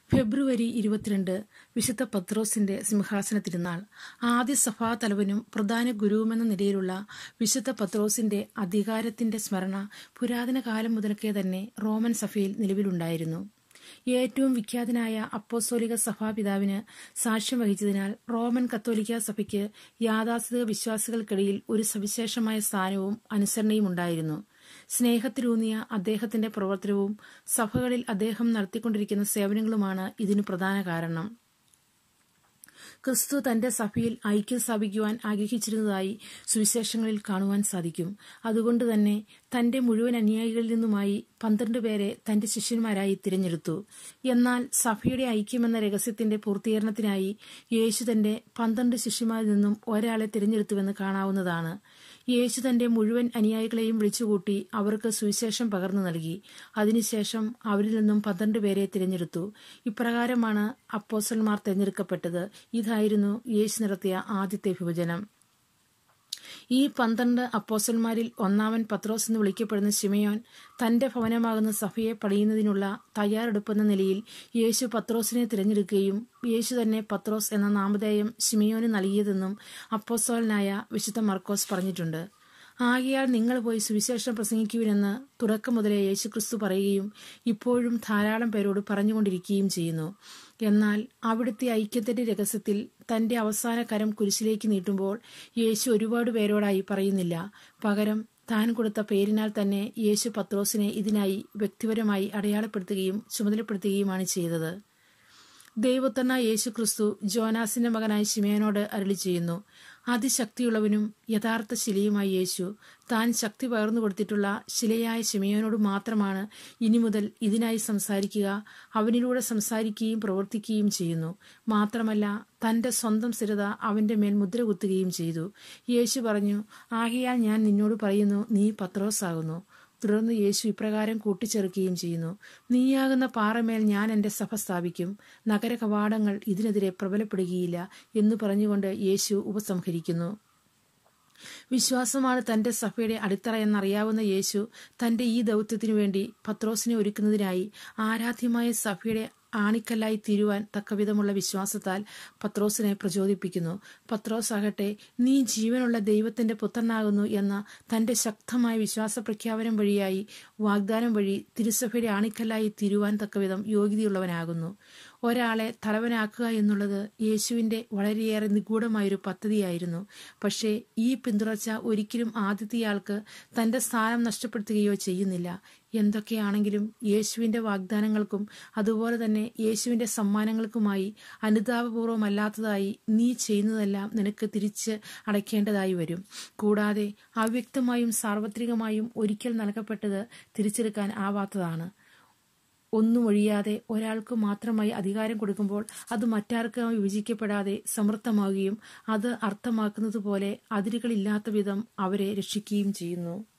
ഫെബ്രുവരി ഇരുപത്തിരണ്ട് വിശുദ്ധ പത്രോസിന്റെ സിംഹാസന തിരുനാൾ ആദ്യ സഭാ തലവനും പ്രധാന ഗുരുവുമെന്ന നിലയിലുള്ള വിശുദ്ധ പത്രോസിന്റെ അധികാരത്തിന്റെ സ്മരണ പുരാതന കാലം മുതൽക്കേ തന്നെ റോമൻ സഭയിൽ നിലവിലുണ്ടായിരുന്നു ഏറ്റവും വിഖ്യാതനായ അപ്പോസ്തോലിക സഭാപിതാവിന് സാക്ഷ്യം വഹിച്ചതിനാൽ റോമൻ കത്തോലിക്ക സഭയ്ക്ക് യാഥാസ്ഥിക വിശ്വാസികൾക്കിടയിൽ ഒരു സവിശേഷമായ സ്ഥാനവും അനുസരണയും ഉണ്ടായിരുന്നു സ്നേഹത്തിലൂന്നിയ അദ്ദേഹത്തിന്റെ പ്രവർത്തനവും സഭകളിൽ അദ്ദേഹം നടത്തിക്കൊണ്ടിരിക്കുന്ന സേവനങ്ങളുമാണ് ഇതിനു പ്രധാന കാരണം ക്രിസ്തു തന്റെ സഭയിൽ ഐക്യം സ്ഥാപിക്കുവാൻ ആഗ്രഹിച്ചിരുന്നതായി സുവിശേഷങ്ങളിൽ കാണുവാൻ സാധിക്കും അതുകൊണ്ട് തന്നെ തന്റെ മുഴുവൻ അനുയായികളിൽ നിന്നുമായി പന്ത്രണ്ട് പേരെ തന്റെ ശിഷ്യന്മാരായി തിരഞ്ഞെടുത്തു എന്നാൽ സഭയുടെ ഐക്യമെന്ന രഹസ്യത്തിന്റെ പൂർത്തീകരണത്തിനായി യേശു തന്റെ പന്ത്രണ്ട് ശിഷ്യന്മാരിൽ നിന്നും ഒരാളെ തിരഞ്ഞെടുത്തുവെന്ന് കാണാവുന്നതാണ് യേശു തന്റെ മുഴുവൻ അനുയായികളെയും വിളിച്ചുകൂട്ടി അവർക്ക് സുവിശേഷം പകർന്നു നൽകി അതിനുശേഷം അവരിൽ നിന്നും പന്ത്രണ്ട് പേരെ തിരഞ്ഞെടുത്തു ഇപ്രകാരമാണ് അപ്പോസന്മാർ തിരഞ്ഞെടുക്കപ്പെട്ടത് ഇതായിരുന്നു യേശു നടത്തിയ ആദ്യത്തെ വിഭജനം ഈ പന്ത്രണ്ട് അപ്പോസന്മാരിൽ ഒന്നാമൻ പത്രോസ് എന്ന് വിളിക്കപ്പെടുന്ന ശിമയോൻ തന്റെ ഭവനമാകുന്ന സഭയെ പണിയുന്നതിനുള്ള തയ്യാറെടുപ്പെന്ന നിലയിൽ യേശു പത്രോസിനെ തിരഞ്ഞെടുക്കുകയും യേശു തന്നെ പത്രോസ് എന്ന നാമധേയം ശിമയോന് നൽകിയതെന്നും അപ്പോസ്തോലനായ വിശുദ്ധ മർക്കോസ് പറഞ്ഞിട്ടുണ്ട് ആകയാൽ നിങ്ങൾ പോയി സുവിശേഷം പ്രസംഗിക്കുവിനെന്ന് തുടക്കം മുതലേ യേശുക്രിസ്തു പറയുകയും ഇപ്പോഴും ധാരാളം പേരോട് പറഞ്ഞുകൊണ്ടിരിക്കുകയും ചെയ്യുന്നു എന്നാൽ അവിടുത്തെ ഐക്യത്തിന്റെ രഹസ്യത്തിൽ തന്റെ അവസാന കരം കുരിശിലേക്ക് നീട്ടുമ്പോൾ യേശു ഒരുപാട് പേരോടായി പറയുന്നില്ല പകരം താൻ കൊടുത്ത പേരിനാൽ തന്നെ യേശു പത്രോസിനെ ഇതിനായി വ്യക്തിപരമായി അടയാളപ്പെടുത്തുകയും ചുമതലപ്പെടുത്തുകയുമാണ് ചെയ്തത് ദൈവത്തന്ന യേശു ക്രിസ്തു ജോനാസിന്റെ മകനായ ശിമയനോട് അരളി ചെയ്യുന്നു അതിശക്തിയുള്ളവനും യഥാർത്ഥ ശിലയുമായി യേശു താൻ ശക്തി പകർന്നു കൊടുത്തിട്ടുള്ള ശിലയായ ശിമയോനോട് മാത്രമാണ് ഇനി മുതൽ ഇതിനായി സംസാരിക്കുക അവനിലൂടെ സംസാരിക്കുകയും പ്രവർത്തിക്കുകയും ചെയ്യുന്നു മാത്രമല്ല തന്റെ സ്വന്തം സ്ഥിരത അവന്റെ മേൽ മുദ്ര കുത്തുകയും ചെയ്തു യേശു പറഞ്ഞു ആകയാൽ ഞാൻ നിന്നോട് പറയുന്നു നീ പത്രോസാകുന്നു തുടർന്ന് യേശു ഇപ്രകാരം കൂട്ടിച്ചേർക്കുകയും ചെയ്യുന്നു നീയാകുന്ന പാറമേൽ ഞാൻ എന്റെ സഭ സ്ഥാപിക്കും നഗര കവാടങ്ങൾ ഇതിനെതിരെ പ്രബലപ്പെടുകയില്ല എന്ന് പറഞ്ഞുകൊണ്ട് യേശു ഉപസംഹരിക്കുന്നു വിശ്വാസമാണ് തന്റെ സഭയുടെ അടിത്തറ എന്നറിയാവുന്ന യേശു തന്റെ ഈ ദൗത്യത്തിനു വേണ്ടി പത്രോസിനെ ഒരുക്കുന്നതിനായി ആരാധ്യമായ സഭയുടെ ആണിക്കല്ലായി തീരുവാൻ തക്കവിധമുള്ള വിശ്വാസത്താൽ പത്രോസിനെ പ്രചോദിപ്പിക്കുന്നു പത്രോസ് ആകട്ടെ നീ ജീവനുള്ള ദൈവത്തിന്റെ പുത്രനാകുന്നു എന്ന തന്റെ ശക്തമായ വിശ്വാസ പ്രഖ്യാപനം വഴിയായി വാഗ്ദാനം വഴി തിരുസഭയുടെ ആണിക്കല്ലായി തീരുവാൻ തക്കവിധം യോഗ്യതയുള്ളവനാകുന്നു ഒരാളെ തലവനാക്കുക എന്നുള്ളത് യേശുവിന്റെ വളരെയേറെ നിഗൂഢമായൊരു പദ്ധതിയായിരുന്നു പക്ഷേ ഈ പിന്തുടർച്ച ഒരിക്കലും ആദ്യത്തെയാൾക്ക് തന്റെ സ്ഥാനം നഷ്ടപ്പെടുത്തുകയോ ചെയ്യുന്നില്ല എന്തൊക്കെയാണെങ്കിലും യേശുവിന്റെ വാഗ്ദാനങ്ങൾക്കും അതുപോലെ തന്നെ യേശുവിന്റെ സമ്മാനങ്ങൾക്കുമായി അനുതാപപൂർവമല്ലാത്തതായി നീ ചെയ്യുന്നതെല്ലാം നിനക്ക് തിരിച്ച് അടയ്ക്കേണ്ടതായി വരും കൂടാതെ അവ്യക്തമായും സാർവത്രികമായും ഒരിക്കൽ നൽകപ്പെട്ടത് തിരിച്ചെടുക്കാൻ ആവാത്തതാണ് ഒന്നും ഒഴിയാതെ ഒരാൾക്ക് മാത്രമായി അധികാരം കൊടുക്കുമ്പോൾ അത് മറ്റാർക്കും വിഭജിക്കപ്പെടാതെ സമൃദ്ധമാവുകയും അത് അർത്ഥമാക്കുന്നത് പോലെ അതിരുകളില്ലാത്ത വിധം അവരെ രക്ഷിക്കുകയും ചെയ്യുന്നു